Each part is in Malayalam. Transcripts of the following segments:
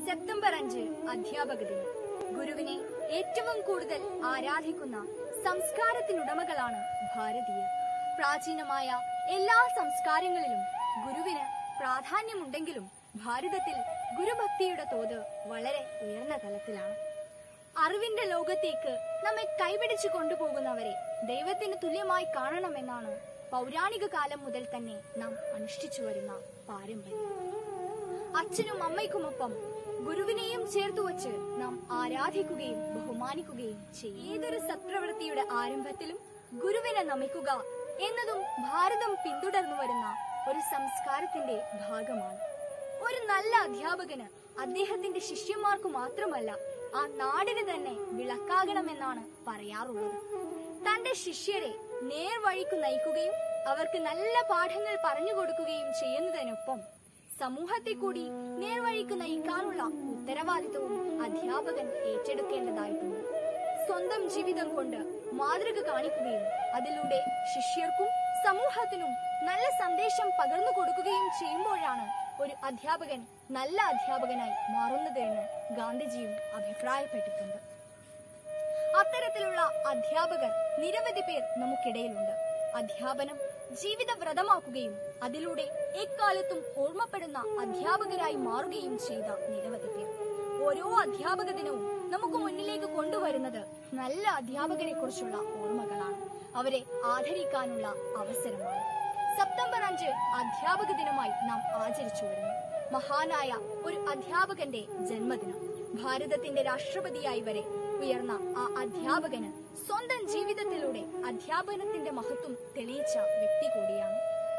സെപ്റ്റംബർ അഞ്ച് അധ്യാപക ദിനം ഗുരുവിനെ ഏറ്റവും കൂടുതൽ ആരാധിക്കുന്ന സംസ്കാരത്തിനുടമകളാണ് ഭാരതീയർ പ്രാചീനമായ എല്ലാ സംസ്കാരങ്ങളിലും ഗുരുവിന് പ്രാധാന്യമുണ്ടെങ്കിലും ഭാരതത്തിൽ ഗുരുഭക്തിയുടെ തോത് വളരെ ഉയർന്ന തലത്തിലാണ് അറിവിന്റെ ലോകത്തേക്ക് നമ്മെ കൈപിടിച്ചു കൊണ്ടുപോകുന്നവരെ ദൈവത്തിന് തുല്യമായി കാണണമെന്നാണ് പൗരാണിക കാലം മുതൽ തന്നെ നാം അനുഷ്ഠിച്ചു വരുന്ന പാരമ്പര്യം അച്ഛനും അമ്മയ്ക്കുമൊപ്പം ഗുരുവിനെയും ചേർത്തു വച്ച് നാം ആരാധിക്കുകയും ബഹുമാനിക്കുകയും ചെയ്യും ഏതൊരു സത്പ്രവൃത്തിയുടെ ആരംഭത്തിലും ഗുരുവിനെ നമിക്കുക എന്നതും ഭാരതം പിന്തുടർന്നു വരുന്ന ഒരു സംസ്കാരത്തിന്റെ ഭാഗമാണ് ഒരു നല്ല അധ്യാപകന് അദ്ദേഹത്തിന്റെ ശിഷ്യന്മാർക്ക് മാത്രമല്ല ആ നാടിന് തന്നെ വിളക്കാകണമെന്നാണ് പറയാറുള്ളത് തന്റെ ശിഷ്യരെ നേർവഴിക്കു നയിക്കുകയും അവർക്ക് നല്ല പാഠങ്ങൾ പറഞ്ഞു കൊടുക്കുകയും ചെയ്യുന്നതിനൊപ്പം സമൂഹത്തെ കൂടി നേർവഴിക്ക് നയിക്കാനുള്ള ഉത്തരവാദിത്വവും അധ്യാപകൻ ഏറ്റെടുക്കേണ്ടതായിട്ടുണ്ട് സ്വന്തം ജീവിതം കൊണ്ട് മാതൃക കാണിക്കുകയും അതിലൂടെ ശിഷ്യർക്കും സമൂഹത്തിനും നല്ല സന്ദേശം പകർന്നു കൊടുക്കുകയും ചെയ്യുമ്പോഴാണ് ഒരു അധ്യാപകൻ നല്ല അധ്യാപകനായി മാറുന്നത് എന്ന് ഗാന്ധിജിയും അഭിപ്രായപ്പെട്ടിട്ടുണ്ട് അത്തരത്തിലുള്ള അധ്യാപകർ നിരവധി പേർ നമുക്കിടയിലുണ്ട് അധ്യാപനം ജീവിത വ്രതമാക്കുകയും അതിലൂടെ എക്കാലത്തും ഓർമ്മപ്പെടുന്ന അധ്യാപകരായി മാറുകയും ചെയ്ത നിരവധി പേർ ഓരോ അധ്യാപക ദിനവും നമുക്ക് മുന്നിലേക്ക് കൊണ്ടുവരുന്നത് നല്ല അധ്യാപകരെ കുറിച്ചുള്ള ഓർമ്മകളാണ് അവരെ ആദരിക്കാനുള്ള അവസരമാണ് സെപ്റ്റംബർ അഞ്ച് അധ്യാപക ദിനമായി നാം ആചരിച്ചു വരുന്നു മഹാനായ ഒരു അധ്യാപകന്റെ ജന്മദിനം ഭാരതത്തിന്റെ രാഷ്ട്രപതിയായി വരെ ഉയർന്ന ആ അധ്യാപകന് സ്വന്തം ജീവിതത്തിലൂടെ അധ്യാപനത്തിന്റെ മഹത്വം തെളിയിച്ച വ്യക്തി കൂടിയാണ്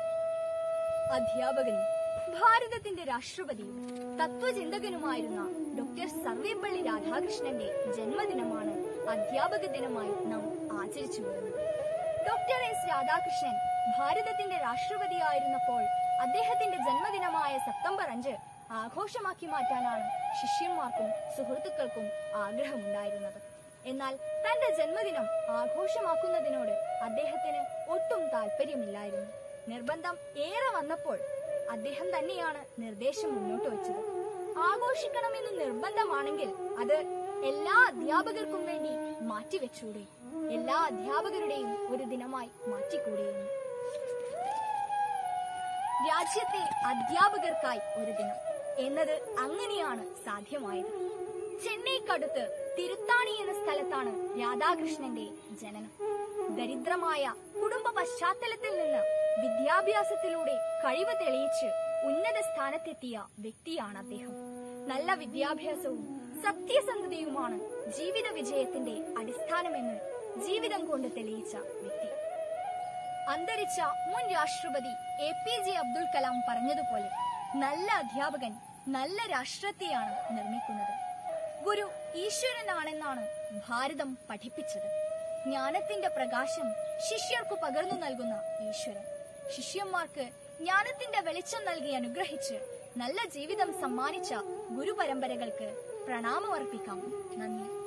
അധ്യാപകനും ഭാരതത്തിന്റെ രാഷ്ട്രപതിയും തത്വചിന്തകനുമായിരുന്ന ഡോക്ടർ സർവേപ്പള്ളി രാധാകൃഷ്ണന്റെ ജന്മദിനമാണ് അധ്യാപക ദിനമായി നാം ആചരിച്ചു വരുന്നത് ഡോക്ടർ എസ് രാധാകൃഷ്ണൻ ഭാരതത്തിന്റെ രാഷ്ട്രപതിയായിരുന്നപ്പോൾ അദ്ദേഹത്തിന്റെ ജന്മദിനമായ സെപ്റ്റംബർ അഞ്ച് ആഘോഷമാക്കി മാറ്റാനാണ് ശിഷ്യന്മാർക്കും സുഹൃത്തുക്കൾക്കും ആഗ്രഹമുണ്ടായിരുന്നത് എന്നാൽ തന്റെ ജന്മദിനം ആഘോഷമാക്കുന്നതിനോട് അദ്ദേഹത്തിന് ഒട്ടും താല്പര്യമില്ലായിരുന്നു നിർബന്ധം ഏറെ വന്നപ്പോൾ അദ്ദേഹം തന്നെയാണ് നിർദ്ദേശം മുന്നോട്ട് വെച്ചത് ആഘോഷിക്കണമെന്ന് നിർബന്ധമാണെങ്കിൽ അത് എല്ലാ അധ്യാപകർക്കും വേണ്ടി മാറ്റിവെച്ചൂടെ എല്ലാ അധ്യാപകരുടെയും ഒരു ദിനമായി മാറ്റിക്കൂടെയെന്ന് രാജ്യത്തെ അധ്യാപകർക്കായി ഒരു ദിനം എന്നത് അങ്ങനെയാണ് സാധ്യമായത് ചെന്നൈക്കടുത്ത് തിരുത്താണി എന്ന സ്ഥലത്താണ് രാധാകൃഷ്ണന്റെ ജനനം ദരിദ്രമായ കുടുംബ പശ്ചാത്തലത്തിൽ നിന്ന് വിദ്യാഭ്യാസത്തിലൂടെ കഴിവ് തെളിയിച്ച് ഉന്നത സ്ഥാനത്തെത്തിയ വ്യക്തിയാണ് അദ്ദേഹം നല്ല വിദ്യാഭ്യാസവും സത്യസന്ധതയുമാണ് ജീവിത വിജയത്തിന്റെ അടിസ്ഥാനമെന്ന് ജീവിതം കൊണ്ട് തെളിയിച്ച വ്യക്തി അന്തരിച്ച മുൻ രാഷ്ട്രപതി A P J Abdul Kalam പറഞ്ഞതുപോലെ നല്ല അധ്യാപകൻ നല്ല രാഷ്ട്രത്തെയാണ് നിർമ്മിക്കുന്നത് ഗുരു ഈശ്വരനാണെന്നാണ് ഭാരതം പഠിപ്പിച്ചത് ജ്ഞാനത്തിന്റെ പ്രകാശം ശിഷ്യർക്കു പകർന്നു നൽകുന്ന ഈശ്വരൻ ശിഷ്യന്മാർക്ക് ജ്ഞാനത്തിന്റെ വെളിച്ചം നൽകി അനുഗ്രഹിച്ച് നല്ല ജീവിതം സമ്മാനിച്ച ഗുരുപരമ്പരകൾക്ക് പ്രണാമമർപ്പിക്കാം നന്ദി